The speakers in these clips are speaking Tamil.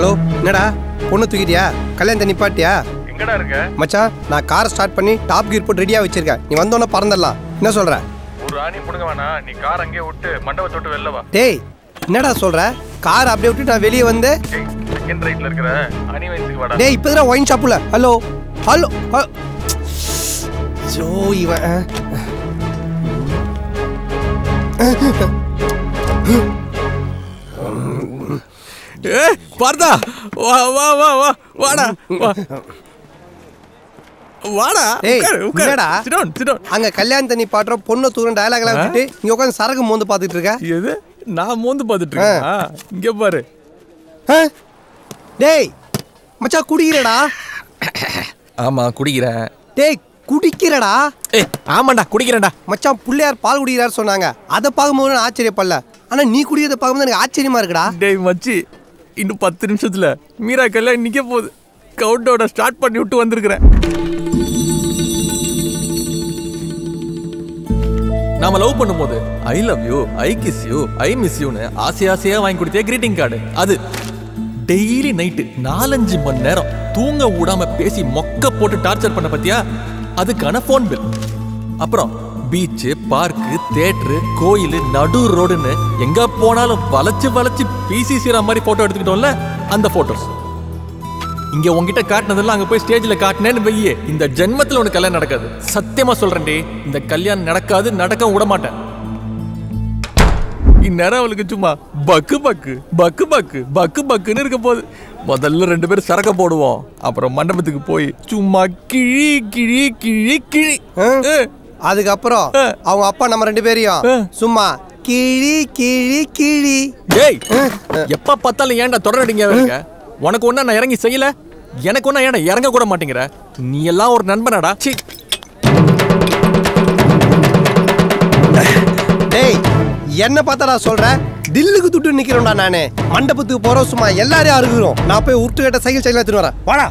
ஹலோ என்னடா பொண்ணு தூக்கிட்டியா கல்யாணத்தை நிப்பாட்டியா எங்கடா இருக்க மச்சான் நான் காரை ஸ்டார்ட் பண்ணி டாப் கீர் போட்டு ரெடியாக வச்சிருக்கேன் நீ வந்தோன்னே பறந்துடலாம் என்ன சொல்ற ஒரு ஆணி முடுங்க வேணாம் நீ கார் அங்கேயே விட்டு மண்டபத்தை விட்டு வெளில வா டேய் என்னடா சொல்ற கார் அப்படியே விட்டு நான் வெளியே வந்து ஏய் செகண்ட் ரைட்ல இருக்கிற அணி வயசுக்கு வாடா டேய் இப்போ தான் ஒயின் ஷாப்புல ஹலோ ஹலோ ஜோ இவன் ஆ. ஏ பார்த்தா வா வா வா வா வாடா வா வாடா டேய், உட்காரு உட்காரு என்னடா? sit down sit down அங்க கல்யாணத்தை நீ பாட்டுற பொண்ணு தூரம் டயலாக் எல்லாம் விட்டுட்டு இங்க உட்காந்து சரக்கு மோந்து பார்த்துட்டு இருக்க எது நான் மோந்து பார்த்துட்டு இருக்கேன் இங்க பாரு ஆ? டேய் மச்சான் குடிக்கிறடா ஆமா குடிக்கிறேன் டேய் குடிக்கிறடா ஏய் ஆமாண்டா குடிக்கிறேன்டா மச்சான் பிள்ளையார் பால் குடிக்கிறார் சொன்னாங்க அதை பார்க்கும்போது நான் ஆச்சரியப்படல ஆனா நீ குடிக்கிறத பார்க்கும்போது எனக்கு ஆச்சரியமா இருக்குடா டேய் மச்சி இன்னும் பத்து நிமிஷத்துல மீரா கல்யாணம் நிக்க போகுது கவுண்டோட ஸ்டார்ட் பண்ணி விட்டு வந்திருக்கிறேன் நாம லவ் பண்ணும்போது I love you I kiss you I miss யூன்னு ஆசை ஆசையா வாங்கி கொடுத்தே கிரீட்டிங் கார்டு அது டெய்லி நைட்டு நாலஞ்சு மணி நேரம் தூங்க விடாம பேசி மொக்க போட்டு டார்ச்சர் பண்ண பத்தியா அதுக்கான ஃபோன் பில் அப்புறம் பீச்சு பார்க்கு தேட்டரு கோயில் நடு ரோடுன்னு எங்க போனாலும் வளைச்சு வளைச்சு பிசி சீரா மாதிரி போட்டோ எடுத்துக்கிட்டோம்ல அந்த போட்டோஸ் இங்க உன்கிட்ட காட்டினதெல்லாம் அங்க போய் ஸ்டேஜ்ல காட்டினேன்னு வையே இந்த ஜென்மத்துல உனக்கு கல்யாணம் நடக்காது சத்தியமா சொல்றேன்டி இந்த கல்யாணம் நடக்காது நடக்க விட மாட்டேன் இந்நேரம் அவளுக்கு சும்மா பக்கு பக்கு பக்கு பக்கு பக்கு பக்குன்னு இருக்க போகுது முதல்ல ரெண்டு பேரும் சரக்க போடுவோம் அப்புறம் மண்டபத்துக்கு போய் சும்மா கிழி கிழி கிழி கிழி ஆ? ஏ, அதுக்கப்புறம் ஆ. அவங்க அப்பா நம்ம ரெண்டு பேரையும் ஆ. சும்மா கிழி கிழி கிழி டேய் எப்ப பார்த்தாலும் ஏன்டா தொடரடிங்க இருக்க உனக்கு ஒண்ணா நான் இறங்கி செய்யல எனக்கு ஒண்ணா ஏன்டா இறங்க கூட மாட்டேங்கிற நீ எல்லாம் ஒரு நண்பனாடா சி டேய் என்ன பார்த்தாடா சொல்ற தில்லுக்கு துட்டு நிக்கிறோம்டா நானு மண்டபத்துக்கு போறோம் சும்மா எல்லாரையும் அருகுறோம் நான் போய் உருட்டு கட்ட சைக்கிள் சைக்கிள் எடுத்துட்டு வரேன் வாடா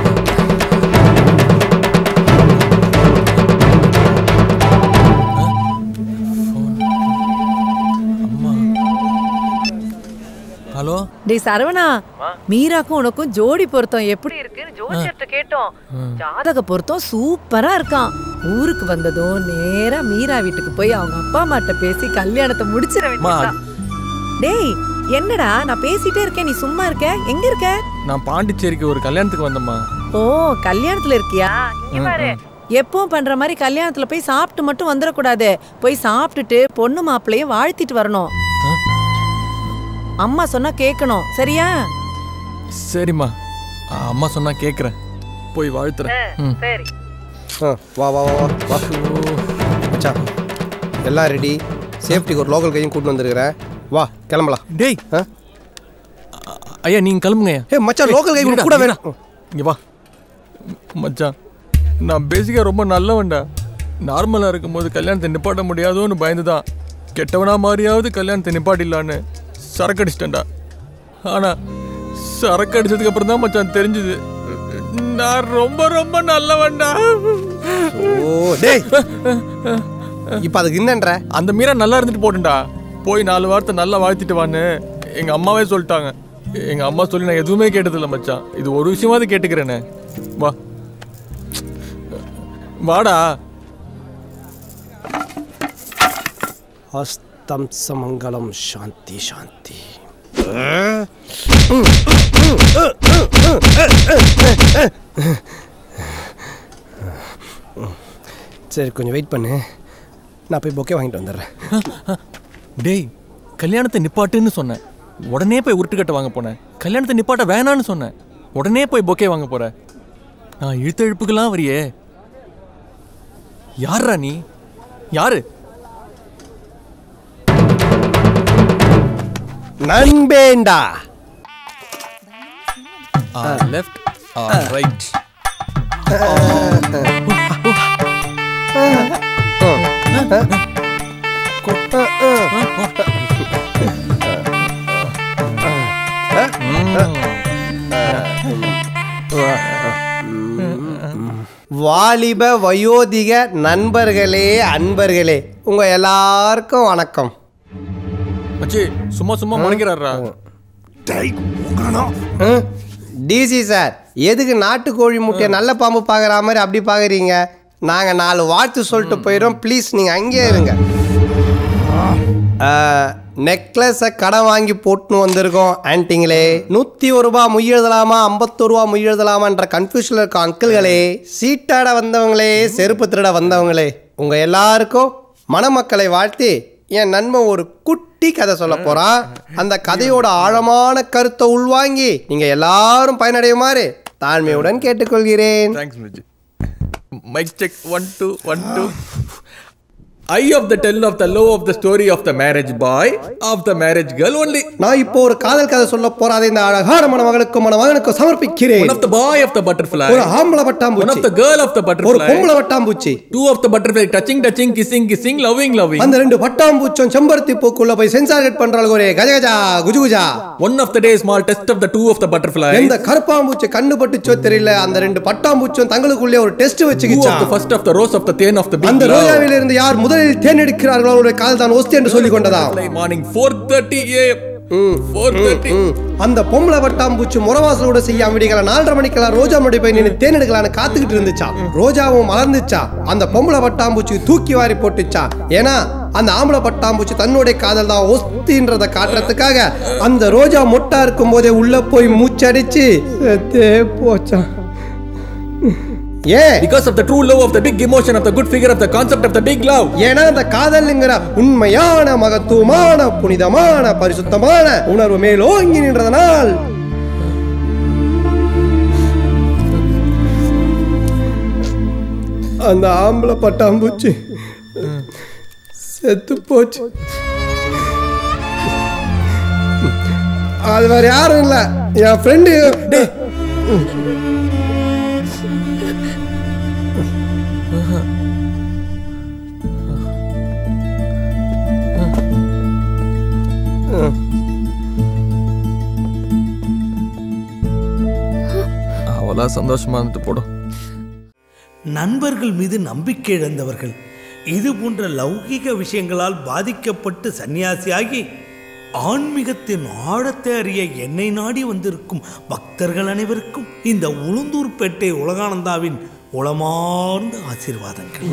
ஹலோ டேய் சரவணா மீராக்கும் உனக்கும் ஜோடி பொருத்தம் எப்படி இருக்குன்னு ஜோசியர்கிட்ட கேட்டோம் ஜாதக பொருத்தம் சூப்பரா இருக்கான் ஊருக்கு வந்ததும் நேரா மீரா வீட்டுக்கு போய் அவங்க அப்பா அம்மாட்ட பேசி கல்யாணத்தை முடிச்சிட வேண்டியதுதான் டேய் என்னடா நான் பேசிட்டே இருக்கேன் நீ சும்மா இருக்க எங்க இருக்க நான் பாண்டிச்சேரிக்கு ஒரு கல்யாணத்துக்கு வந்தேம்மா ஓ கல்யாணத்துல இருக்கியா இங்க பாரு எப்பவும் பண்ற மாதிரி கல்யாணத்துல போய் சாப்பிட்டு மட்டும் வந்துடக்கூடாது போய் சாப்பிட்டுட்டு பொண்ணு மாப்பிள்ளைய வாழ்த்திட்டு வரணும் அம்மா சொன்னா கேட்கணும் சரியா சரிம்மா அம்மா சொன்னா கேக்குறேன் போய் வாழ்த்துறேன் ம். சரி ஆ, வா வா வா வா வா மச்சான் எல்லாம் ரெடி சேஃப்டிக்கு ஒரு லோக்கல் கையும் கூட்டு வந்திருக்கிறேன் வா கிளம்பலாம் டேய் ஆ? அ- ஐயா நீங்க கிளம்புங்க ஐயா. ஏய் மச்சான் லோக்கல் கை இருடா, கூட இருடா. வேணும் இங்க வா மச்சான் நான் பேசிக்கா ரொம்ப நல்லவன்டா நார்மலா இருக்கும்போது கல்யாணத்தை நிப்பாட்ட முடியாதோன்னு பயந்துதான் கெட்டவனா மாதிரியாவது கல்யாணத்தை நிப்பாட்டிடலான்னு சரக்கு அடிச்சிட்டேன்டா ஆனா சரக்கு அடிச்சதுக்கு அப்புறம் தான் மச்சான் தெரிஞ்சுது நான் ரொம்ப ரொம்ப நல்லவன்டா ஓ டேய் இப்போ அதுக்கு என்னன்ற அந்த மீரா நல்லா இருந்துட்டு போட்டுண்டா போய் நாலு வார்த்தை நல்லா வாழ்த்திட்டு வான்னு எங்க அம்மாவே சொல்லிட்டாங்க எங்க அம்மா சொல்லி நான் எதுவுமே கேட்டதில்ல மச்சான் இது ஒரு விஷயமாவது கேட்டுக்கிறேனே வா வாடா ஹஸ்தம் சமங்கலம் சாந்தி சாந்தி சரி கொஞ்சம் வெயிட் பண்ணு நான் போய் பொக்கே வாங்கிட்டு வந்துடுறேன் டேய் கல்யாணத்தை நிப்பாட்டுன்னு சொன்னேன் உடனே போய் உருட்டுக்கட்டை வாங்க போனேன் கல்யாணத்தை நிப்பாட்ட வேணான்னு சொன்னேன் உடனே போய் பொக்கே வாங்க போற நான் இழுத்த இழுப்புக்கெல்லாம் வரியே யார்ரா நீ யாரு நண்பேண்டா லெஃப்ட் ரைட் வாலிப வயோதிக நண்பர்களே அன்பர்களே உங்க எல்லாருக்கும் வணக்கம் மச்சி சும்மா சும்மா முனைக்கிறாரா டிசி சார் எதுக்கு நாட்டுக்கோழி முட்டையை நல்ல பாம்பு பார்க்குற மாதிரி அப்படி பார்க்குறீங்க நாங்கள் நாலு வாழ்த்து சொல்லிட்டு போயிடும் ப்ளீஸ் நீங்கள் அங்கேயே இருங்க நெக்லஸை கடன் வாங்கி போட்டுன்னு வந்திருக்கோம் ஆன்ட்டிங்களே நூற்றி ஒரு ரூபா முய்யெழுதலாமா ஐம்பத்தொரு ரூபா முய்யெழுதலாமான்ற கன்ஃபியூஷனில் இருக்க அங்கிள்களே சீட்டாட வந்தவங்களே செருப்பு திருட வந்தவங்களே உங்கள் எல்லாருக்கும் மணமக்களை வாழ்த்தி என் நண்பன் ஒரு குட்டி கதை சொல்ல போறான் அந்த கதையோட ஆழமான கருத்தை உள்வாங்கி நீங்க எல்லாரும் பயனடையுமாறு தாழ்மையுடன் கேட்டுக்கொள்கிறேன் தேங்க்ஸ் மிஜி mic check one two one two I of the tell of the low of the story of the marriage boy of the marriage girl only நான் இப்போ ஒரு காதல் கதை சொல்ல போற அதை இந்த அழகான மணமகளுக்கும் மணமகனுக்கும் ஒன் சமர்ப்பிக்கிறேன் of the boy of the butterfly ஒரு ஆம்பளை ஒன் ஆஃப் பட்டாம்பூச்சி த கேர்ள் ஆஃப் த ஒரு பட்டர்ஃப்ளை பொம்பளை பட்டாம்பூச்சி two of the butterfly touching touching kissing kissing loving loving அந்த ரெண்டு பட்டாம்பூச்சும் செம்பருத்தி பூக்குள்ள போய் சென்சார் கட் பண்றாங்க ஒரு கஜகஜா குஜுகுஜா one of the day small test of the two of the butterfly எந்த கருப்பாம்பூச்சி கண்ணு பட்டுச்சோ தெரியல அந்த ரெண்டு பட்டாம்பூச்சும் தங்களுக்குள்ளே ஒரு டெஸ்ட் டூ வச்சுக்கிச்சா of the first of the rose of the தேன் ஆஃப் த அந்த பிக் ரோஜாவில் இருந்து யார் முதலில் தேன் எடுக்கிறார்களோ அவருடைய காதல் தான் ஒஸ்தி என்று சொல்லிக் கொண்டதா morning four thirty AM four thirty ம். அந்த பொம்பளை வட்டாம்பூச்சி முறவாசலோட செய்யாம விடிகள நாலரை மணிக்கெல்லாம் ரோஜா முடி போய் நின்று தேன் எடுக்கலான்னு காத்துக்கிட்டு இருந்துச்சா ரோஜாவும் மலர்ந்துச்சா அந்த பொம்பளை வட்டாம்பூச்சி தூக்கி வாரி போட்டுச்சா ஏன்னா அந்த ஆம்பளை பட்டாம்பூச்சி தன்னுடைய காதல் தான் ஒஸ்தின்றத காட்டுறதுக்காக அந்த ரோஜா மொட்டா இருக்கும் போதே உள்ள போய் மூச்சடிச்சு செத்தே போச்சான் ஏன் Because of the true love of the big emotion of the good figure of the concept of the big love. ஏன்னா அந்த காதல்ங்கிற உண்மையான மகத்துவமான புனிதமான பரிசுத்தமான உணர்வு மேலோங்கி நின்றதனால் அந்த ஆம்பளை பட்டாம்பூச்சி செத்து போச்சு அது வேற யாரும் இல்ல என் ஃப்ரெண்டு அவளா சந்தோஷமா இருந்துட்டு போடும் நண்பர்கள் மீது நம்பிக்கை இழந்தவர்கள் இது போன்ற லௌகிக விஷயங்களால் பாதிக்கப்பட்டு சன்னியாசியாகி ஆன்மீகத்தின் ஆழத்தை அறிய என்னை நாடி வந்திருக்கும் பக்தர்கள் அனைவருக்கும் இந்த உளுந்தூர்பேட்டை உலகானந்தாவின் உளமார்ந்த ஆசீர்வாதங்கள்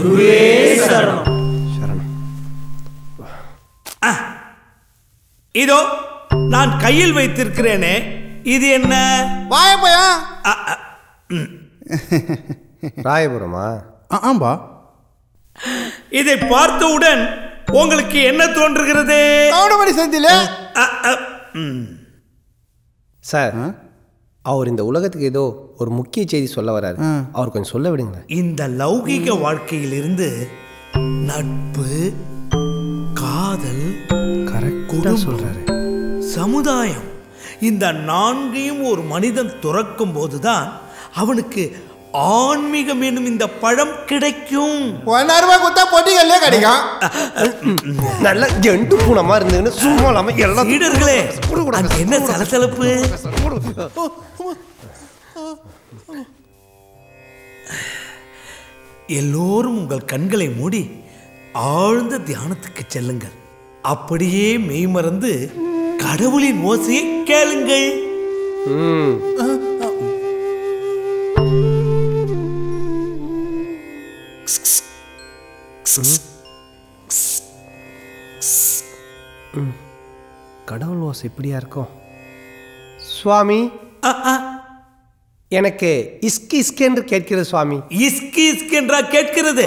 ஆ, இதோ நான் கையில் வைத்திருக்கிறேனே இது என்ன வாயப்பையா அ, அ, ராயபுரமா ஆம்பா இதை பார்த்தவுடன் உங்களுக்கு என்ன தோன்றுகிறது கவுடமணி செந்தில அ, அ, ம். சார் அவர் இந்த உலகத்துக்கு ஏதோ ஒரு முக்கிய செய்தி சொல்ல வராரு அவர் கொஞ்சம் சொல்ல விடுங்களேன் இந்த லௌகிக வாழ்க்கையிலிருந்து நட்பு காதல் கரெக்டாக சொல்றாரு சமுதாயம் இந்த நான்கையும் ஒரு மனிதன் துறக்கும் போதுதான் அவனுக்கு ஆன்மீகம் என்னும் இந்த பழம் கிடைக்கும் ஒன்னாயிரம் ரூபாய் கொடுத்தா பொட்டிகள்லயே கிடைக்கும் நல்ல ஜெண்டு பூனமா இருந்துன்னு சும்மா இல்லாம எல்லாம் சீடர்களே அங்க என்ன சலசலப்பு எல்லோரும் உங்கள் கண்களை மூடி ஆழ்ந்த தியானத்துக்கு செல்லுங்கள் அப்படியே மெய்மறந்து கடவுளின் ஓசையை கேளுங்கள் கடவுள் ஓசை இப்படியா இருக்கும் சுவாமி அ, அ, எனக்கு இஸ்கி இஸ்கி என்று கேட்கிறது சுவாமி இஸ்கி இஸ்கி என்றா கேட்கிறது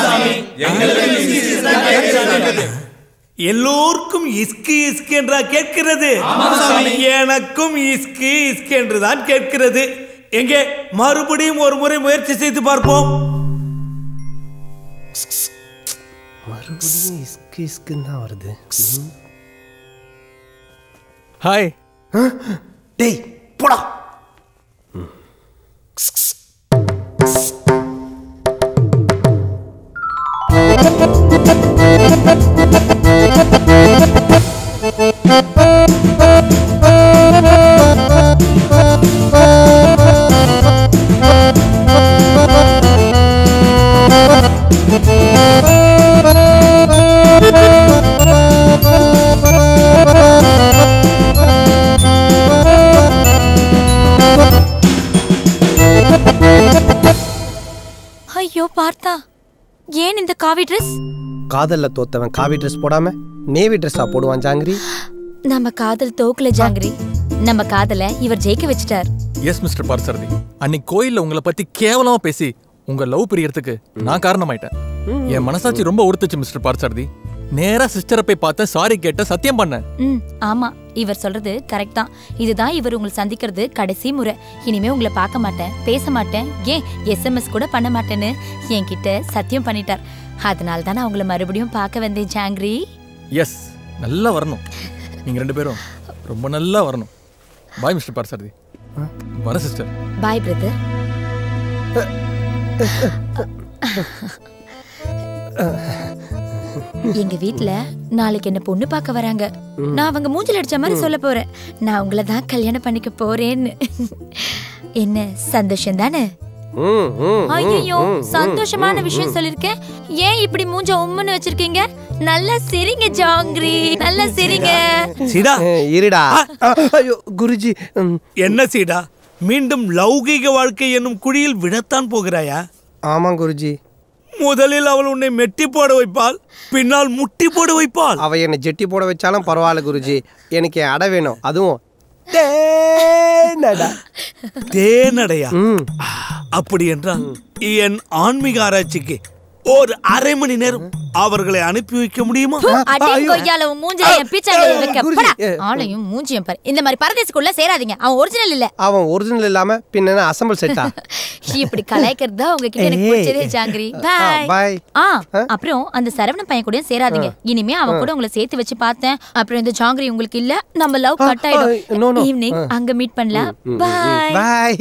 எல்லோருக்கும் இஸ்கி இஸ்கி என்றா கேட்கிறது எனக்கும் இஸ்கி இஸ்கி என்றுதான் கேட்கிறது எங்கே மறுபடியும் ஒரு முறை முயற்சி செய்து பார்ப்போம் மறுபடியும் இஸ்கி இஸ்குன்னு தான் வருது ஹாய் டேய் போடா Thank you. பார்த்தா ஏன் இந்த காவி ட்ரெஸ் காதல்ல தோத்தவன் காவி ட்ரெஸ் போடாம நேவி ட்ரெஸ்ஸா போடுவான் ஜாங்கிரி நம்ம காதல் தோக்கல ஜாங்கிரி நம்ம காதல இவர் ஜெயிக்க வச்சிட்டார் எஸ் மிஸ்டர் பார்சரதி அன்னைக்கு கோயில்ல உங்களை பத்தி கேவலமா பேசி உங்க லவ் பிரியறதுக்கு நான் காரணமாயிட்டேன் என் மனசாட்சி ரொம்ப உறுத்துச்சு மிஸ்டர் பார்சரதி நேரா சிஸ்டரை போய் பார்த்தேன் சாரி கேட்ட சத்தியம் பண்ணேன் ம் ஆமா இவர் சொல்றது கரெக்ட் தான் இதுதான் இவர் உங்களை சந்திக்கிறது கடைசி முறை இனிமே உங்களை பார்க்க மாட்டேன் பேச மாட்டேன் ஏன் எஸ்எம்எஸ் கூட பண்ண மாட்டேன்னு என்கிட்ட சத்தியம் பண்ணிட்டார் அதனால தான் நான் உங்களை மறுபடியும் பார்க்க வந்தேன் ஜாங்கிரி எஸ் நல்லா வரணும் நீங்க ரெண்டு பேரும் ரொம்ப நல்லா வரணும் பாய் மிஸ்டர் பார்சரதி வர சிஸ்டர் பாய் பிரதர் எங்க வீட்ல நாளைக்கு என்ன பொண்ணு பார்க்க வராங்க நான் அவங்க மூஞ்சில அடிச்ச மாதிரி சொல்ல போறேன் நான் உங்களை தான் கல்யாணம் பண்ணிக்க போறேன்னு என்ன சந்தோஷம் தானே ம், ம், ஐயோ சந்தோஷமான விஷயம் சொல்லிருக்கேன் ஏன் இப்படி மூஞ்ச உம்முன்னு வச்சிருக்கீங்க நல்லா சிரிங்க ஜாங்கிரி நல்லா சிரிங்க சீடா அஹ், இருடா ஐயோ குருஜி ம், என்ன சீடா மீண்டும் லௌகீக வாழ்க்கை என்னும் குழியில் விழத்தான் போகிறாயா ஆமாம் குருஜி முதலில் அவள் உன்னை மெட்டி போட வைப்பாள் பின்னால் முட்டி போட வைப்பாள் அவ என்னை ஜெட்டி போட வச்சாலும் பரவாயில்ல குருஜி எனக்கு என் அடை வேணும் அதுவும் தேனடா. தேனடையா ம் அப்படி என்றால் என் ஆன்மீக ஆராய்ச்சிக்கு ஒரு அரை மணி நேரம் அவர்களை அனுப்பி வைக்க முடியுமா அடி கொய்யால உன் மூஞ்சில என் பீச்சாங்க வைக்க குருஜி, போடா. ஏ. ஆளையும் மூஞ்சியும் பாரு இந்த மாதிரி பரதேசுக்குள்ள சேராதீங்க அவன் ஒரிஜினல் இல்ல அவன் ஒரிஜினல் இல்லாம பின்ன என்ன அசம்பிள் செட்டா இப்படி கலாய்க்கிறது தான் உங்ககிட்ட எனக்கு ஏய். பிடிச்சதே ஜாங்கிரி பாய் பாய் ஆ அப்புறம் அந்த சரவண பையன் கூட சேராதீங்க இனிமே அவன் கூட உங்களை சேர்த்து வச்சு பார்த்தேன் அப்புறம் இந்த ஜாங்கிரி உங்களுக்கு இல்ல நம்ம லவ் கட் ஆ, no, ஆயிடும் no. ஈவினிங் அங்க மீட் பண்ணலாம் பாய் பாய்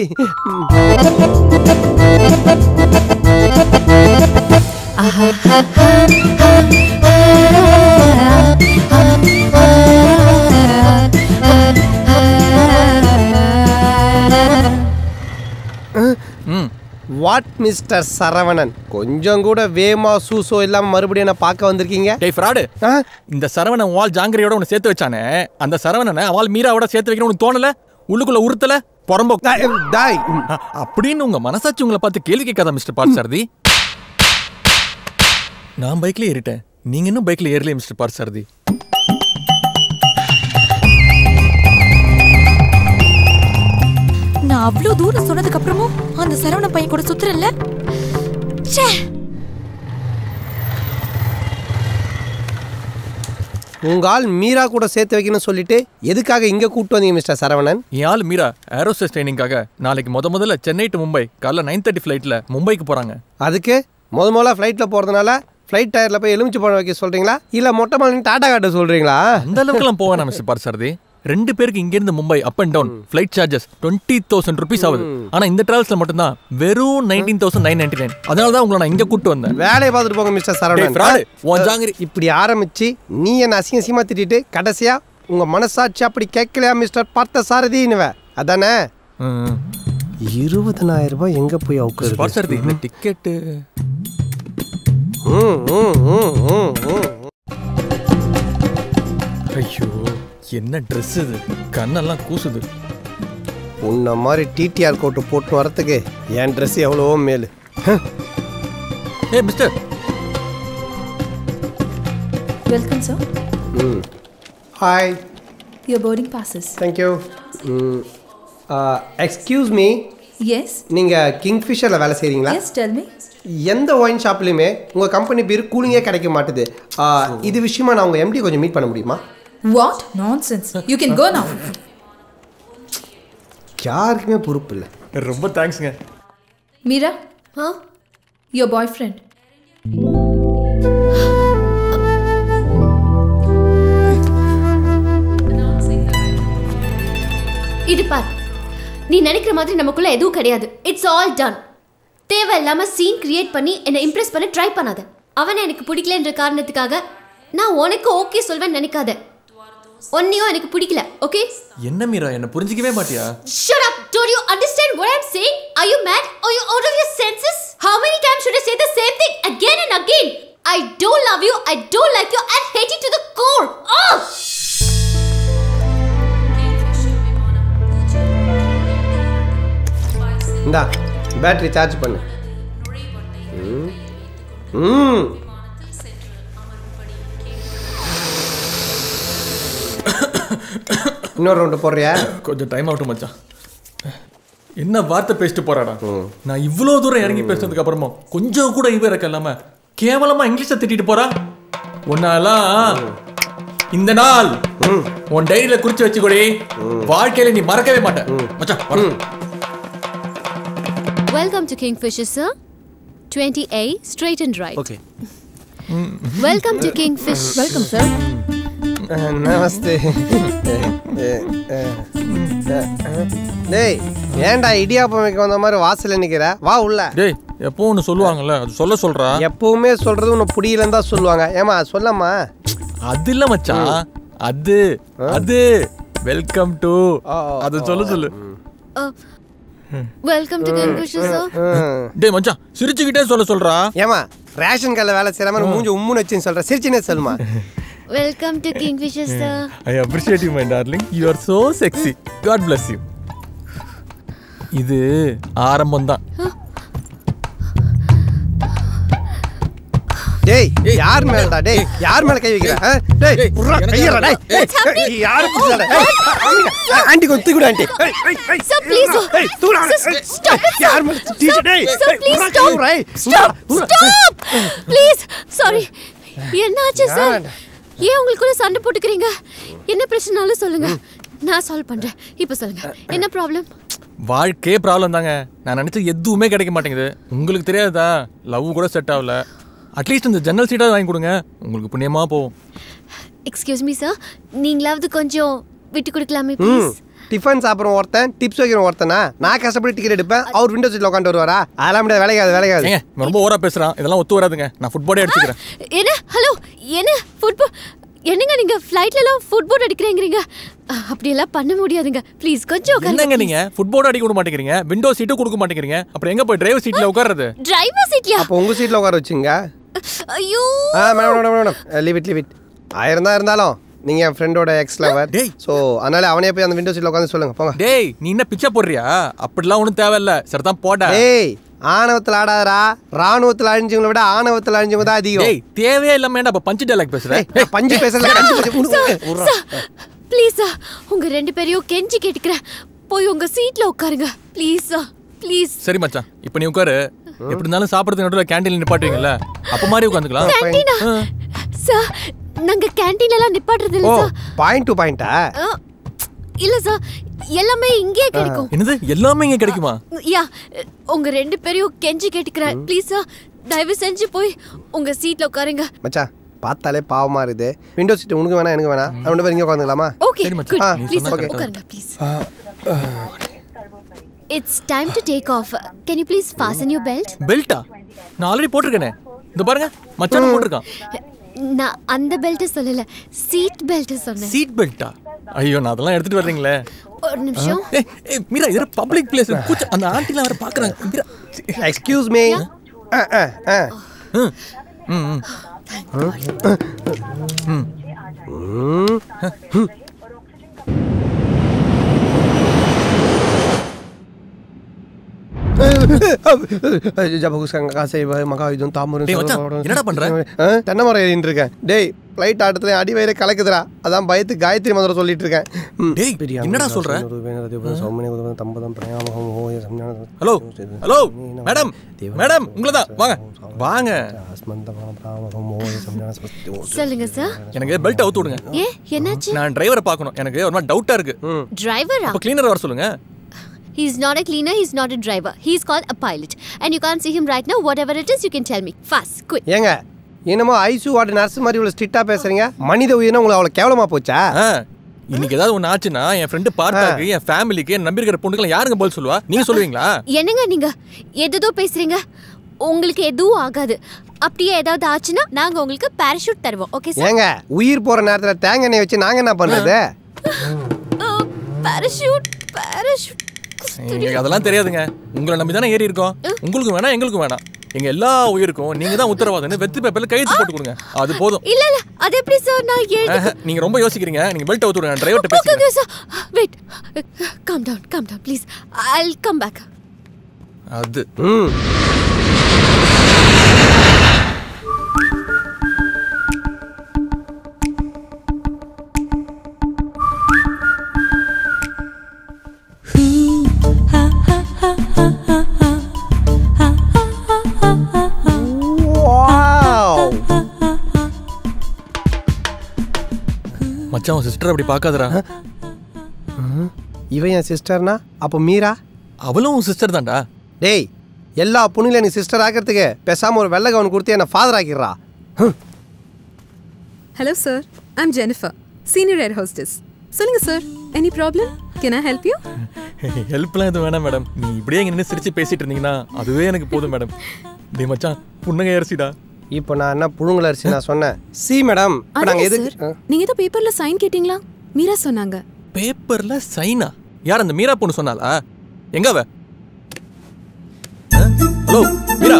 ம் வாட் மிஸ்டர் சரவணன் கொஞ்சம் கூட வேமா சூசோ இல்லாம மறுபடியும் என்ன பார்க்க வந்திருக்கீங்க டேய் ஃப்ராடு ஆ? இந்த சரவணன் வால் ஜாங்கிரியோட உன்னை சேர்த்து வச்சானே அந்த சரவணனை அவள் மீராவோட சேர்த்து வைக்கணும் உனக்கு தோணல உள்ளுக்குள்ள உறுத்தல புறம்போ தாய், தாய் அப்படின்னு உங்க மனசாட்சி உங்களை பார்த்து கேள்வி கேட்காத மிஸ்டர் பார்சாரதி நான் பைக்ல ஏறிட்டேன் நீங்க இன்னும் பைக்ல ஏறலையே மிஸ்டர் பார்சாரதி நான் அவ்வளவு தூரம் சொன்னதுக்கு அப்புறமும் அந்த சரவண பையன் கூட சுத்துறேன்ல ச்சே உங்க ஆள் மீரா கூட சேர்த்து வைக்கணும்னு சொல்லிட்டு எதுக்காக இங்க கூப்பிட்டு வந்தீங்க மிஸ்டர் சரவணன் என் ஆள் மீரா ஏரோஸ்டேஸ் ட்ரைனிங்காக நாளைக்கு முத முதல்ல சென்னை டு மும்பை காலைல நைன் தேர்ட்டி ஃப்ளைட்ல மும்பைக்கு போறாங்க அதுக்கு முத முதல்ல ஃப்ளைட்ல போறதுனால ஃப்ளைட் டயர்ல போய் எலுமிச்சு பழம் வைக்க சொல்றீங்களா இல்ல மொட்டை மாலின்னு டாடா காட்ட சொல்றீங்களா அந்த அளவுக்குலாம் போவேன் மிஸ்டர் பார்சாரதி ரெண்டு பேருக்கு இங்க இருந்து Mumbai up and down flight charges twenty thousand rupees ஆகுது ஆனா இந்த டிராவல்ஸ்ல மட்டும்தான் வெறும் nineteen thousand nine ninety nine அதனால தான் உங்களை நான் இங்க கூட்டு வந்தேன் வேலையை பார்த்துட்டு போங்க மிஸ்டர் டேய், சரவணன் fraud. உன் ஜாங்கிரி இப்படி ஆரம்பிச்சு நீ என்ன அசிங்க அசிங்கமா திட்டிட்டு கடைசியா உங்க மனசாட்சி அப்படி கேட்கலையா மிஸ்டர் பார்த்த சாரதின்னுவ அதானே ம். இருபதனாயிரம் ரூபாய் எங்க போய் அவுக்குறது பார்சாரதி இந்த டிக்கெட்டு ம், ம், ம், ம், ம். ஐயோ என்ன ட்ரெஸ் இது கண்ணெல்லாம் கூசுது உன்ன மாதிரி டிடிஆர் கோட்டு போட்டு வரத்துக்கு என் ட்ரெஸ் எவ்வளவோ மேலு ஏ மிஸ்டர் Welcome, sir. ம் hi Your boarding passes. Thank you excuse me Yes. நீங்கள் கிங்ஃபிஷரில் வேலை செய்கிறீங்களா Yes, tell me. எந்த ஒயின் ஷாப்லையுமே உங்கள் கம்பெனி பேர் கூலிங்கே கிடைக்க மாட்டுது ஆ, இது விஷயமா நான் உங்கள் எம்டி கொஞ்சம் மீட் பண்ண முடியுமா What? Nonsense. You can go now. யாருக்குமே பொறுப்பு இல்லை ரொம்ப தேங்க்ஸ்ங்க Mira? Huh? Your boyfriend. இது பார் நீ நினைக்கிற மாதிரி நமக்குள்ள எதுவும் கிடையாது இட்ஸ் ஆல் டன் தேவையில்லாம சீன் கிரியேட் பண்ணி என்னை இம்ப்ரெஸ் பண்ண ட்ரை பண்ணாத அவனை எனக்கு பிடிக்கலன்ற காரணத்துக்காக நான் உனக்கு ஓகே சொல்வேன்னு நினைக்காத உன்னையும் எனக்கு பிடிக்கல ஓகே என்ன மீரா என்ன புரிஞ்சிக்கவே மாட்டியா Shut up! Don't you understand what I'm saying? Are you mad? Are you out of your senses? How many times should I say the same thing again and again? I don't love you, I don't like you, and hate you to the core! Oh! இந்தா பேட்டரி சார்ஜ் பண்ணு ம் ம் இன்னொரு ரவுண்டு போடுறியா கொஞ்சம் டைம் ஆகட்டும் மச்சான் என்ன வார்த்தை பேசிட்டு போறாடா நான் இவ்வளோ தூரம் இறங்கி பேசுனதுக்கு அப்புறமா கொஞ்சம் கூட இவ இருக்க இல்லாம கேவலமா இங்கிலீஷை திட்டிட்டு போறா உன்னாலாம் இந்த நாள் உன் டைரியில குறிச்சு வச்சுக்கோடி வாழ்க்கையில நீ மறக்கவே மாட்ட மச்சான் வா. Welcome to Kingfisher, sir. 20A, straight and right. Okay. Welcome to Kingfish. Welcome sir நமஸ்தே டேய் ஏன்டா இடியாப்பம் வைக்க வந்த மாதிரி வாசல்ல நிக்கிற வா உள்ள டேய் எப்போ ஒன்று சொல்லுவாங்கல்ல அது சொல்ல சொல்றா எப்பவுமே சொல்றது உன்னை புடியலன்னு தான் சொல்லுவாங்க ஏமா சொல்லம்மா அது இல்ல மச்சான் அது அது வெல்கம் டு அது சொல்லு சொல்லு Uh, welcome to Kingfisher, sir. டேய் மச்சான் சிரிச்சுக்கிட்டே சொல்ல சொல்றா ஏமா ரேஷன் கடையில் வேலை செய்யற மாதிரி மூஞ்சி உம்முன்னு வச்சுன்னு சொல்ற சிரிச்சுனே சொல்லுமா Welcome to Kingfisher, sir. I appreciate you my darling you are so sexy god bless you இது ஆரம்பம் தான் டேய் யார் மேலடா டேய் யார் மேல கை வைக்கிற ஆ? டேய் புர்ரா கையறா டேய் டேய், யாரு புடிச்சடா டேய் ஆ, ஆண்டி கொஞ்சம் தூக்குடா ஆண்டி ஏய், ஏய், ஏய். Sir, please, sir. ஏய், தூக்குடா. Sir, ஏய், stop it, sir. யார் மேல டீச்சர் டேய் Sir, ஏய், please புர்ரா, stop. கையுறா, ஏய். Stop! புர்ரா, Stop! Please. Sorry. என்னாச்சு சார் ஏன் உங்களுக்குள்ள சண்டை போட்டுக்கிறீங்க என்ன பிரச்சனாலும் சொல்லுங்க நான் சால்வ் பண்றேன் இப்போ சொல்லுங்க என்ன ப்ராப்ளம் வாழ்க்கையே ப்ராப்ளம் தாங்க நான் நினைச்ச எதுவுமே கிடைக்க மாட்டேங்குது உங்களுக்கு தெரியாதா லவ் கூட செட் ஆகல அட்லீஸ்ட் இந்த ஜன்னல் சீட்டாக வாங்கி கொடுங்க உங்களுக்கு புண்ணியமா போகும் எக்ஸ்கியூஸ் மீ சார் நீங்களாவது கொஞ்சம் விட்டு கொடுக்கலாமே ம் ப்ளீஸ் டிஃபன் சாப்பிட்ற ஒருத்தன் டிப்ஸ் வைக்கிற ஒருத்தனா நான் கஷ்டப்பட்டு டிக்கெட் எடுப்பேன் அவர் விண்டோ சீட்ல உட்காந்து வருவாரா அதெல்லாம் முடியாது வேலைக்காது வேலைக்காது ஏங்க இவன் ரொம்ப ஓவரா பேசுறான் இதெல்லாம் ஒத்து வராதுங்க நான் ஃபுட்பாலே அடிச்சுக்கிறேன் என்ன ஹலோ என்ன ஃபுட்பால் என்னங்க நீங்க ஃப்ளைட்லலாம் ஃபுட்பால் அடிக்கிறீங்கிறீங்க அஹ், அப்படியெல்லாம் பண்ண முடியாதுங்க ப்ளீஸ் கொஞ்சம் என்னங்க உட்காருங்க நீங்க ஃபுட்பால் அடிக்க விட மாட்டேங்கிறீங்க விண்டோ சீட்டும் கொடுக்க மாட்டேங்கிறீங்க அப்புறம் எங்க போய் டிரைவர் சீட்ல உட்கார்றது டிரைவர் சீட்லயா அப்போ உங்க சீட்ல உட்கார வச்சுங்க ஐயோ ஆ madam madam madam leave it leave it ஆயிரம் தான் இருந்தாலும் நீங்க என் ஃப்ரெண்டோட எக்ஸ் லவர் ஸோ அதனால அவனே போய் அந்த விண்டோ சீட்ல உட்காந்து சொல்லுங்க போங்க டேய் நீ என்ன பிச்சை போடுறியா அப்படிலாம் ஒன்றும் தேவையில்ல சரிதான் போட டேய் ஆணவத்தில் ஆடாதடா ராணுவத்தில் அழிஞ்சவங்களை விட ஆணவத்தில் அழிஞ்சவங்க தான் அதிகம் டேய் தேவையே இல்லாம ஏன்டா அப்ப பஞ்சு டைலாக் பேசுற ஏய், பஞ்சு பேசுறது பஞ்சு பேசு ப்ளீஸ் சார் உங்க ரெண்டு பேரையும் கெஞ்சி கேட்டுக்கிறேன் போய் உங்க சீட்ல உட்காருங்க ப்ளீஸ் சார் ப்ளீஸ் சரி மச்சான் இப்போ நீ உட்காரு எப்படி இருந்தாலும் சாப்பிடுறதுக்கு நடுவில் கேண்டீன்ல நிப்பாட்டுவீங்கல்ல அப்ப மாதிரி உட்காந்துக்கலாம் கேண்டீனா சார் நாங்க கேண்டீன்ல எல்லாம் நிப்பாட்டுறது இல்ல ஓ சார் பாயிண்ட் டு பாயிண்டா அஹ், இல்ல சார் எல்லாமே இங்கேயே கிடைக்கும் என்னது எல்லாமே இங்க கிடைக்குமா யா உங்க ரெண்டு பேரையும் கெஞ்சி கேட்டுக்கிறேன் ப்ளீஸ் சார் தயவு செஞ்சு போய் உங்க சீட்ல உட்காருங்க மச்சான் பார்த்தாலே பாவமா இருக்குது விண்டோ சீட் உனக்கு வேணா எனக்கு வேணா நம்ம ரெண்டு பேரும் இங்கே உட்காந்துக்கலாமா ஓகே குட் ஆ, ப்ளீஸ் okay. உட்காருங்க please it's time to take off can you please fasten your belt பெல்ட்டா நான் ஆல்ரெடி போட்டிருக்கேனே இந்த பாருங்க மச்சான் போட்டிருக்கான் நான் அந்த பெல்ட் சொல்லல சீட் பெல்ட் சொன்னேன் சீட் பெல்ட்டா ஐயோ நான் அதெல்லாம் எடுத்துட்டு வர்றீங்களே ஒரு நிமிஷம் ஏய் ஏய் மீரா இது பப்ளிக் பிளேஸ் கூச்ச அந்த ஆண்டிலாம் வர பாக்குறாங்க மீரா எக்ஸ்கியூஸ் மீ ம் ம் ம் ம் ஜப குஸ்கங்க காசை மகாயுதம் தாமரம் டேய் மச்சான், என்னடா பண்ற? ஆ, தென்னை மரம் ஏறின்னு இருக்கேன் டேய் ஃப்ளைட் ஆட்டத்துல அடி வயிறு கலக்குதுடா அதான் பயத்துக்கு காயத்ரி மந்திரம் சொல்லிட்டு இருக்கேன் ம். டேய், பிரியாம என்னடா தாசம் சொல்ற? நுருவேன ரதிபதம் சௌமனே உதவம் தம்பதம் பிரயாமகம் ஹோய சம்ஞான ஹலோ ஹலோ மேடம் மேடம் உங்களை தான் வாங்க வாங்க அஸ்மந்தமம் பிராமகம் ஹோய சம்ஞான சமஸ்தி ஓ. சொல்லுங்க சார் எனக்கு பெல்ட் அவுத்து விடுங்க ஏ என்னாச்சு நான் டிரைவரை பார்க்கணும் எனக்கு ஒரு மாதிரி டவுட்டா இருக்கு டிரைவரா அப்ப கிளீனர் வர சொல்லுங்க He's not a cleaner, he's not a driver. He's called a pilot. And you can't see him right now. Whatever it is, you can tell me. Fast, quick. ஏங்க என்னமோ ஐசு வார்டு நர்ஸ் மாதிரி இவ்வளவு ஸ்ட்ரிக்டா பேசுறீங்க மனித உயிரினம் உங்களுக்கு அவ்வளவு கேவலமா போச்சா ஆ, இன்னைக்கு ஏதாவது ஒன்று ஆச்சுன்னா என் ஃப்ரெண்டு பார்த்தாக்கு என் ஃபேமிலிக்கு என் நம்பி இருக்கிற பொண்ணுக்கெல்லாம் யாருங்க பதில் சொல்லுவா நீங்க சொல்லுவீங்களா என்னங்க நீங்க எதோ பேசுறீங்க உங்களுக்கு எதுவும் ஆகாது அப்படியே ஏதாவது ஆச்சுன்னா நாங்க உங்களுக்கு பேராஷூட் தருவோம் ஓகே சார் ஏங்க உயிர் போற நேரத்துல தேங்காய் எண்ணெய் வச்சு நாங்க என்ன பண்றது பேராஷூட் பேராஷூட் எங்களுக்கு அதெல்லாம் தெரியாதுங்க உங்களை நம்பி தானே ஏறி இருக்கோம் உங்களுக்கு வேணாம் எங்களுக்கும் வேணாம் எங்க எல்லா உயிருக்கும் நீங்க தான் உத்தரவாதம்னு வெத்து பேப்பர்ல கையெழுத்து போட்டு கொடுங்க அது போதும் இல்ல இல்ல அது எப்படி சார் நான் எழுதி ஆஹா, நீங்க ரொம்ப யோசிக்கிறீங்க நீங்க பெல்ட் அவுத்து விடுங்க டிரைவர்ட்ட ஓகே பேசுங்க okay sir wait calm down calm down please I come back அது ம் மச்சான் உன் சிஸ்டர் அப்படி பார்க்காதடா இவன் என் சிஸ்டர்னா அப்போ மீரா அவளும் உன் சிஸ்டர் தான்டா டேய் எல்லா பொண்ணுல எனக்கு சிஸ்டர் ஆக்கிறதுக்கு பேசாம ஒரு வெள்ளை கவன் கொடுத்து என்ன ஃபாதர் ஆக்கிடுறா hello sir I'm Jennifer senior air hostess சொல்லுங்க sir any problem can I help you ஹெல்ப்லாம் எதுவும் வேணாம் மேடம் நீ இப்படியே இங்க நின்று சிரிச்சு பேசிட்டு இருந்தீங்கன்னா அதுவே எனக்கு போதும் மேடம் டேய் மச்சான் புன்னகை அரிசிடா இப்போ நான் என்ன புழுங்கல் அரிசி நான் சொன்னேன் சி மேடம் இப்போ நாங்கள் எதுக்கு ஆ. நீங்க ஏதோ பேப்பர்ல சைன் கேட்டீங்களா மீரா சொன்னாங்க பேப்பர்ல சைனா யார் அந்த மீரா பொண்ணு சொன்னாலா எங்க அவ hello Meera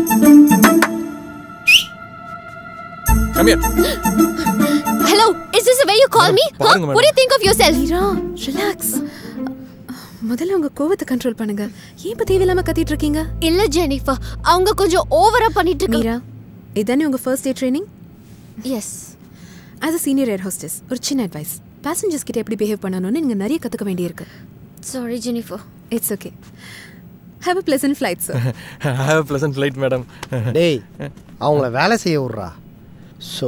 come here hello is this way you call me பாருங்க, madam. what do you think of yourself Meera relax முதல்ல உங்க கோவத்தை கண்ட்ரோல் பண்ணுங்க ஏன் இப்ப தேவையில்லாம கத்திட்டு இருக்கீங்க இல்ல ஜெனிஃபர் அவங்க கொஞ்சம் ஓவரா பண்ணிட்டு இருக்காங்க மீரா இதானே உங்க first day training yes as a senior air hostess ஒரு சின்ன அட்வைஸ் பேசஞ்சர்ஸ் கிட்ட எப்படி பிஹேவ் பண்ணணும்னு நீங்க நிறைய கத்துக்க வேண்டியிருக்கு sorry Jennifer it's okay have a pleasant flight sir have pleasant flight madam டேய் அவங்கள வேலை செய்ய விட்றா ஸோ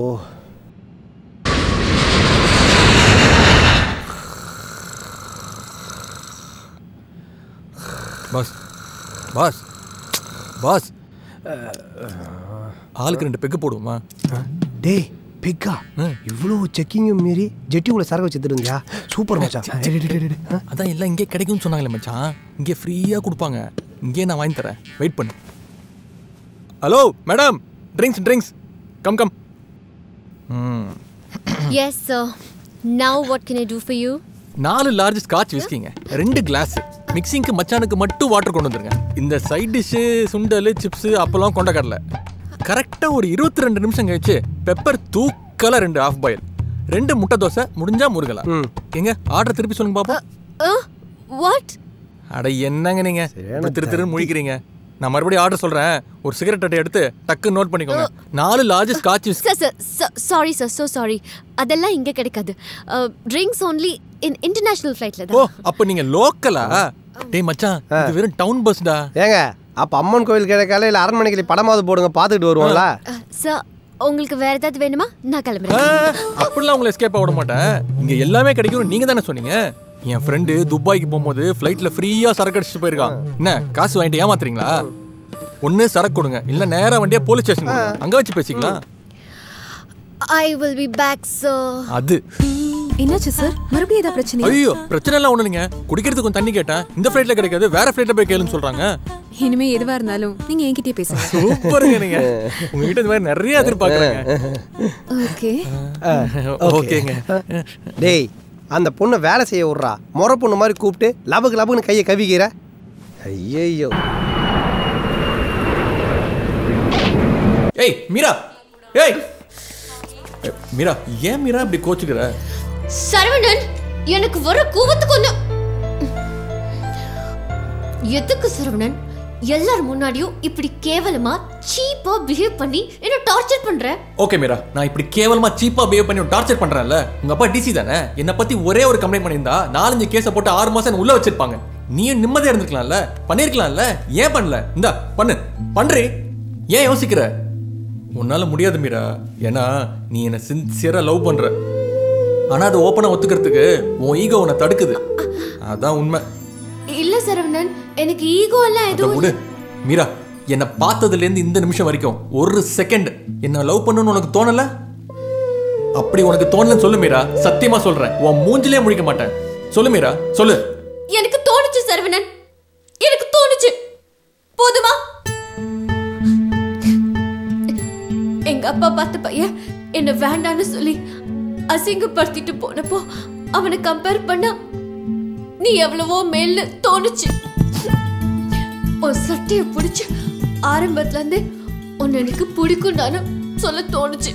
பாஸ் பாஸ் பாஸ் ஆளுக்கு ரெண்டு பெக்கு போடுவோமா டேய் பிக்கா இவ்வளோ செக்கிங்கும் மீறி ஜெட்டிக்குள்ள சரக்கு வச்சுருந்தியா சூப்பர் மச்சான் டேய், டேய், டேய், டேய், ஆ? அதான் எல்லாம் இங்கே கிடைக்கும்னு சொன்னாங்களே மச்சான் இங்கே ஃப்ரீயாக கொடுப்பாங்க இங்கே நான் வாங்கி தரேன் வெயிட் பண்ணு hello madam drinks drinks come come ம் yes sir now what can I do for you நாலு லார்ஜ் ஸ்காட்ச் விஸ்கிங்க ரெண்டு கிளாஸ் மிக்சிங்க்கு மச்சானுக்கு மட்டும் வாட்டர் கொண்டு வந்துருங்க இந்த சைட் டிஷ்ஷு சுண்டல் சிப்ஸ் அப்பெல்லாம் கொண்ட கடலை கரெக்டாக ஒரு இருபத்தி ரெண்டு நிமிஷம் கழிச்சு பெப்பர் தூக்கல ரெண்டு ஆஃப் பாயில் ரெண்டு முட்டை தோசை முடிஞ்சா முருகலா எங்க ஆர்டர் திருப்பி சொல்லுங்க பாப்போம் வாட் அட என்னங்க நீங்க இப்படி திரு திரு முழிக்கிறீங்க நான் மறுபடியும் ஆர்டர் சொல்றேன் ஒரு சிகரெட் அட்டை எடுத்து டக்கு நோட் பண்ணிக்கோங்க நாலு large scotch whisky sir sir sorry sir so sorry அதெல்லாம் இங்கே கிடைக்காது ட்ரிங்க்ஸ் ஓன்லி இன் இன்டர்நேஷனல் ஃப்ளைட்டில் ஓ தான் அப்ப நீங்க லோக்கலா டேய் மச்சான் இது வெறும் டவுன் பஸ்டா ஏங்க அப்போ அம்மன் கோவில் கிடைக்கால இல்லை அரண்மனைக்கு படமாவது போடுங்க பார்த்துக்கிட்டு வருவோம்ல சார் உங்களுக்கு வேற ஏதாவது வேணுமா நான் கிளம்புறேன் அப்படிலாம் உங்களை எஸ்கேப் விட மாட்டேன் இங்க எல்லாமே கிடைக்கும் நீங்க தானே சொன்னீங்க என் ஃப்ரெண்டு துபாய்க்கு போகும்போது ஃப்ளைட்ல ஃப்ரீயா சரக்கு அடிச்சுட்டு போயிருக்கான் என்ன காசு வாங்கிட்டு ஏமாத்துறீங்களா ஒண்ணு சரக்கு கொடுங்க இல்ல நேரா வண்டியா போலீஸ் ஸ்டேஷன் அங்க வச்சு பேசிக்கலாம் I will be back sir அது என்னாச்சு சார் மறுபடியும் ஏதாவது பிரச்சனை ஐயோ பிரச்சனை எல்லாம் ஒண்ணு இல்லைங்க குடிக்கிறதுக்கு கொஞ்சம் தண்ணி கேட்டேன் இந்த ஃப்ளைட்ல கிடைக்காது வேற ஃப்ளைட்ல போய் கேளுன்னு சொல்றாங்க இனிமே எதுவா இருந்தாலும் நீங்க என்கிட்டயே பேசுங்க சூப்பருங்க நீங்க உங்ககிட்ட இந்த மாதிரி நிறைய எதிர்பார்க்கறேங்க ஓகே ஓகேங்க டேய் அந்த பொண்ணை வேலை செய்ய விட்றா முறை பொண்ணு மாதிரி கூப்பிட்டு லபக்கு லபக்குன்னு கையை கவிக்கிற ஐயையோ ஏய் மீரா ஏய் மீரா ஏன் மீரா இப்படி கோச்சுக்கிற சரவணன் எனக்கு வர கோவத்துக்கு ஒண்ணு எதுக்கு சரவணன் எல்லார் முன்னாடியும் இப்படி கேவலமா சீப்பா பிஹேவ் பண்ணி என்ன டார்ச்சர் பண்ற ஓகே மீரா நான் இப்படி கேவலமா சீப்பா பிஹேவ் பண்ணி டார்ச்சர் பண்றேன்ல உங்க அப்பா டிசி தானே என்ன பத்தி ஒரே ஒரு கம்ப்ளைண்ட் பண்ணியிருந்தா நாலஞ்சு கேஸை போட்டு ஆறு மாசம் என்னை உள்ள வச்சிருப்பாங்க நீயும் நிம்மதியா இருந்திருக்கலாம்ல பண்ணிருக்கலாம்ல ஏன் பண்ணல இந்தா பண்ணு பண்றே ஏன் யோசிக்கிற உன்னால முடியாது மீரா ஏன்னா நீ என்ன சின்சியரா லவ் பண்ற ஆனா அதை ஓப்பனா ஒத்துக்கிறதுக்கு உன் ஈகோ உன்னை தடுக்குது அதான் உண்மை இல்ல சரவணன் எனக்கு ஈகோ எல்லாம் அதை எதுவும் விடு மீரா என்னை பார்த்ததுல இருந்து இந்த நிமிஷம் வரைக்கும் ஒரு செகண்ட் என்ன லவ் பண்ணணும்னு உனக்கு தோணல அப்படி உனக்கு தோணலன்னு சொல்லு மீரா சத்தியமா சொல்றேன் உன் மூஞ்சிலே முழிக்க மாட்டேன் சொல்லு மீரா சொல்லு எனக்கு தோணுச்சு சரவணன் எனக்கு தோணுச்சு போதுமா எங்க அப்பா பார்த்த பையன் என்ன வேண்டான்னு சொல்லி அசிங்கப்படுத்திட்டு போனப்போ அவனை கம்பேர் பண்ணா நீ எவ்வளவோ மேல்னு தோணுச்சு உன் சட்டைய பிடிச்சு ஆரம்பத்துல இருந்தே உன்னை எனக்கு பிடிக்கும்டான்னு சொல்ல தோணுச்சு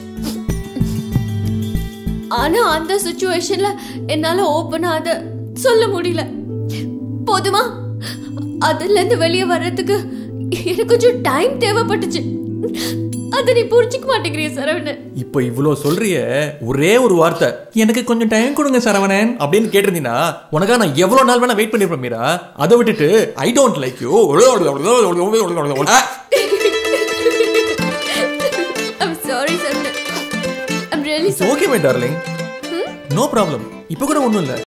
ஆனா அந்த சுச்சுவேஷன்ல என்னால ஓப்பனா அத சொல்ல முடியல போதுமா அதுல இருந்து வெளியே வர்றதுக்கு எனக்கு கொஞ்சம் டைம் தேவைப்பட்டுச்சு அதை நீ புரிஞ்சுக்க மாட்டேங்கிறிய சரவணன் இப்போ இவ்வளோ சொல்றியே ஒரே ஒரு வார்த்தை எனக்கு கொஞ்சம் டைம் கொடுங்க சரவணன் அப்படின்னு கேட்டிருந்தீங்கன்னா உனக்காக நான் எவ்வளோ நாள் வேணா வெயிட் பண்ணிருப்பேன் மீரா அதை விட்டுட்டு I don't like you I'm sorry Saravanan I'm really okay my darling no problem இப்போ கூட ஒன்றும் இல்லை